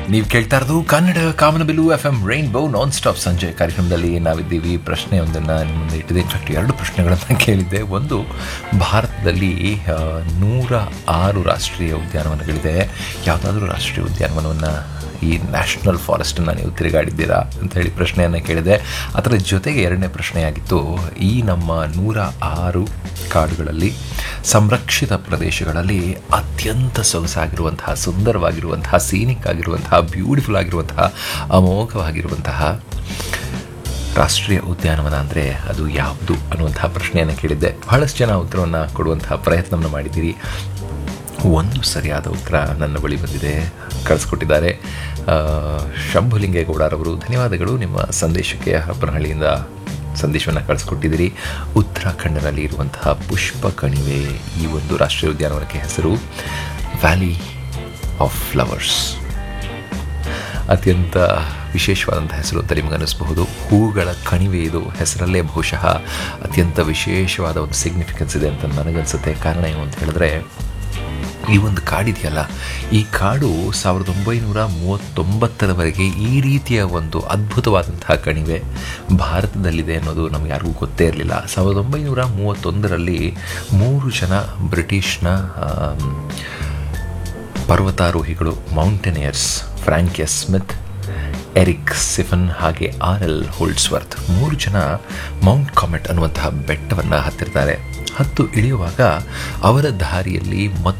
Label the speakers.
Speaker 1: ನೀವು ಕೇಳ್ತಾ ಇರೋದು Kannada Kamanabillu F M rainbow non stop ಸಂಜೆ ಕಾರ್ಯಕ್ರಮದಲ್ಲಿ ನಾವಿದ್ದೀವಿ ಪ್ರಶ್ನೆಯೊಂದನ್ನು ನಿಮ್ಮ ಮುಂದೆ ಇಟ್ಟಿದೆ ಇನ್ಫ್ಯಾಕ್ಟ್ ಎರಡು ಪ್ರಶ್ನೆಗಳನ್ನು ಕೇಳಿದ್ದೆ ಒಂದು ಭಾರತದಲ್ಲಿ ಆ, ನೂರ ಆರು ರಾಷ್ಟ್ರೀಯ ಉದ್ಯಾನವನಗಳಿದೆ ಯಾವುದಾದ್ರೂ ರಾಷ್ಟ್ರೀಯ ಉದ್ಯಾನವನವನ್ನು ಈ ನ್ಯಾಷನಲ್ ಫಾರೆಸ್ಟನ್ನು ನೀವು ತಿರುಗಾಡಿದ್ದೀರಾ ಅಂತ ಹೇಳಿ ಪ್ರಶ್ನೆಯನ್ನು ಕೇಳಿದೆ ಅದರ ಜೊತೆಗೆ ಎರಡನೇ ಪ್ರಶ್ನೆಯಾಗಿತ್ತು ಈ ನಮ್ಮ ನೂರ ಆರು ಕಾಡುಗಳಲ್ಲಿ ಸಂರಕ್ಷಿತ ಪ್ರದೇಶಗಳಲ್ಲಿ ಅತ್ಯಂತ ಸೊಗಸಾಗಿರುವಂತಹ ಸುಂದರವಾಗಿರುವಂತಹ ಸೀನಿಕ್ ಆಗಿರುವಂತಹ ಬ್ಯೂಟಿಫುಲ್ ಆಗಿರುವಂತಹ ಅಮೋಘವಾಗಿರುವಂತಹ ರಾಷ್ಟ್ರೀಯ ಉದ್ಯಾನವನ ಅಂದರೆ ಅದು ಯಾವುದು ಅನ್ನುವಂತಹ ಪ್ರಶ್ನೆಯನ್ನು ಕೇಳಿದ್ದೆ ಬಹಳಷ್ಟು ಜನ ಉತ್ತರವನ್ನು ಕೊಡುವಂತಹ ಪ್ರಯತ್ನವನ್ನು ಮಾಡಿದ್ದೀರಿ ಒಂದು ಸರಿಯಾದ ಉತ್ತರ ನನ್ನ ಬಳಿ ಬಂದಿದೆ ಕಳಿಸ್ಕೊಟ್ಟಿದ್ದಾರೆ ಆ, ಶಂಭುಲಿಂಗೇಗೌಡರವರು ಧನ್ಯವಾದಗಳು ನಿಮ್ಮ ಸಂದೇಶಕ್ಕೆ ಹಬ್ಬನಹಳ್ಳಿಯಿಂದ ಸಂದೇಶವನ್ನು ಕಳಿಸ್ಕೊಟ್ಟಿದ್ದೀರಿ ಉತ್ತರಾಖಂಡನಲ್ಲಿ ಇರುವಂತಹ ಪುಷ್ಪ ಕಣಿವೆ ಈ ಒಂದು ರಾಷ್ಟ್ರೀಯ ಉದ್ಯಾನವನಕ್ಕೆ ಹೆಸರು ವ್ಯಾಲಿ ಆಫ್ ಫ್ಲವರ್ಸ್ ಅತ್ಯಂತ ವಿಶೇಷವಾದಂಥ ಹೆಸರು ಅಂತ ನಿಮಗೆ ಅನ್ನಿಸಬಹುದು ಹೂಗಳ ಕಣಿವೆ ಇದು ಹೆಸರಲ್ಲೇ ಬಹುಶಃ ಅತ್ಯಂತ ವಿಶೇಷವಾದ ಒಂದು ಸಿಗ್ನಿಫಿಕೆನ್ಸ್ ಇದೆ ಅಂತ ನನಗನ್ಸುತ್ತೆ ಕಾರಣ ಏನು ಅಂತ ಹೇಳಿದ್ರೆ ಈ ಒಂದು ಕಾಡಿದೆಯಲ್ಲ ಈ ಕಾಡು ಸಾವಿರದ ಒಂಬೈನೂರ ಮೂವತ್ತೊಂಬತ್ತರವರೆಗೆ ಈ ರೀತಿಯ ಒಂದು ಅದ್ಭುತವಾದಂತಹ ಕಣಿವೆ ಭಾರತದಲ್ಲಿದೆ ಅನ್ನೋದು ನಮ್ಗೆ ಯಾರಿಗೂ ಗೊತ್ತೇ ಇರಲಿಲ್ಲ ಸಾವಿರದ ಒಂಬೈನೂರ ಮೂವತ್ತೊಂದರಲ್ಲಿ ಮೂರು ಜನ ಬ್ರಿಟಿಷ್ನ ಆಮ್, ಪರ್ವತಾರೋಹಿಗಳು ಮೌಂಟೇನಿಯರ್ಸ್ ಫ್ರಾಂಕಿಯಸ್ ಸ್ಮಿತ್ ಎರಿಕ್ ಸಿಫನ್ ಹಾಗೆ ಆರ್ ಎಲ್ ಹೋಲ್ಡ್ಸ್ವರ್ತ್ ಮೂರು ಜನ ಮೌಂಟ್ ಕಾಮೆಟ್ ಅನ್ನುವಂತಹ ಬೆಟ್ಟವನ್ನು ಹತ್ತಿರ್ತಾರೆ ಹತ್ತು ಇಳಿಯುವಾಗ ಅವರ ದಾರಿಯಲ್ಲಿ ಮತ್ತು